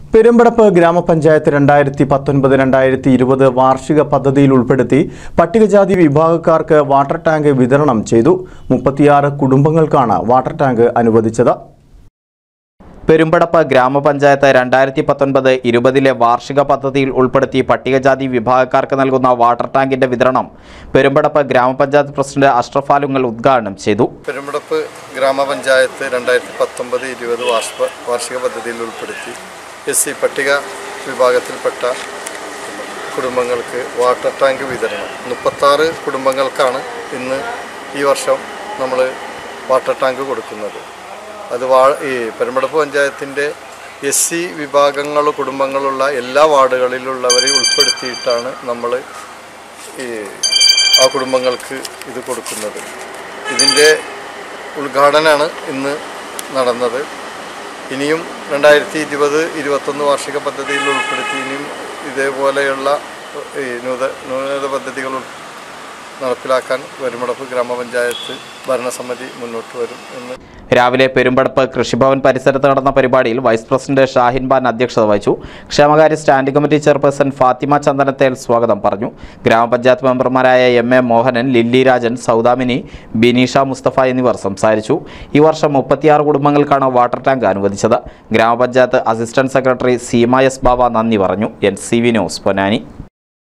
പെരുമ്പടപ്പ് ഗ്രാമപഞ്ചായത്ത് രണ്ടായിരത്തി പത്തൊൻപത് രണ്ടായിരത്തി ഇരുപത് വാർഷിക പദ്ധതിയിൽ ഉൾപ്പെടുത്തി പട്ടികജാതി വിഭാഗക്കാർക്ക് വാട്ടർ ടാങ്ക് വിതരണം ചെയ്തു മുപ്പത്തിയാറ് കുടുംബങ്ങൾക്കാണ് വാട്ടർ ടാങ്ക് അനുവദിച്ചത് പെരുമ്പടപ്പ് ഗ്രാമപഞ്ചായത്ത് രണ്ടായിരത്തി പത്തൊൻപത് ഇരുപതിലെ വാർഷിക പദ്ധതിയിൽ ഉൾപ്പെടുത്തി പട്ടികജാതി വിഭാഗക്കാർക്ക് നൽകുന്ന വാട്ടർ ടാങ്കിന്റെ വിതരണം പെരുമ്പടപ്പ് ഗ്രാമപഞ്ചായത്ത് പ്രസിഡന്റ് അഷ്റഫ് ആലുങ്ങൽ ഉദ്ഘാടനം ചെയ്തു പെരുമ്പടപ്പ് ഗ്രാമപഞ്ചായത്ത് രണ്ടായിരത്തി പത്തൊമ്പത് ഇരുപത് വാർഷിക വാർഷിക പദ്ധതിയിൽ ഉൾപ്പെടുത്തി എസ് സി പട്ടിക വിഭാഗത്തിൽപ്പെട്ട കുടുംബങ്ങൾക്ക് വാട്ടർ ടാങ്ക് വിതരണം മുപ്പത്താറ് കുടുംബങ്ങൾക്കാണ് ഇന്ന് ഈ വർഷം നമ്മൾ വാട്ടർ ടാങ്ക് കൊടുക്കുന്നത് അത് വാ ഈ പെരുമ്പടപ്പ് പഞ്ചായത്തിൻ്റെ എസ് സി വിഭാഗങ്ങൾ കുടുംബങ്ങളുള്ള എല്ലാ വാർഡുകളിലുള്ളവരെ ഉൾപ്പെടുത്തിയിട്ടാണ് നമ്മൾ ഈ ആ കുടുംബങ്ങൾക്ക് ഇത് കൊടുക്കുന്നത് ഇതിൻ്റെ ഉദ്ഘാടനമാണ് ഇന്ന് നടന്നത് ഇനിയും രണ്ടായിരത്തി ഇരുപത് ഇരുപത്തൊന്ന് വാർഷിക പദ്ധതിയിൽ ഉൾപ്പെടുത്തി ഇനിയും ഇതേപോലെയുള്ള ഈ നൂത നൂതന പദ്ധതികൾ ഉൾ- നടപ്പിലാക്കാൻ വരുമടപ്പ് ഗ്രാമപഞ്ചായത്ത് ഭരണസമിതി മുന്നോട്ട് വരും എന്ന് രാവിലെ പെരുമ്പടപ്പ് കൃഷിഭവൻ പരിസരത്ത് നടന്ന പരിപാടിയിൽ വൈസ് പ്രസിഡന്റ് ഷാഹിൻ ബാൻ അധ്യക്ഷത വഹിച്ചു ക്ഷേമകാര്യ standing committee chairperson Fathima Chandanathel സ്വാഗതം പറഞ്ഞു ഗ്രാമപഞ്ചായത്ത് മെമ്പർമാരായ M A Mohanan Lilly Rajan Saudamini Bineesha Musthafa എന്നിവർ സംസാരിച്ചു ഈ വർഷം മുപ്പത്തിയാറ് കുടുംബങ്ങൾക്കാണ് വാട്ടർ ടാങ്ക് അനുവദിച്ചത് ഗ്രാമപഞ്ചായത്ത് assistant secretary Seema S Baba നന്ദി പറഞ്ഞു N C V news Ponnani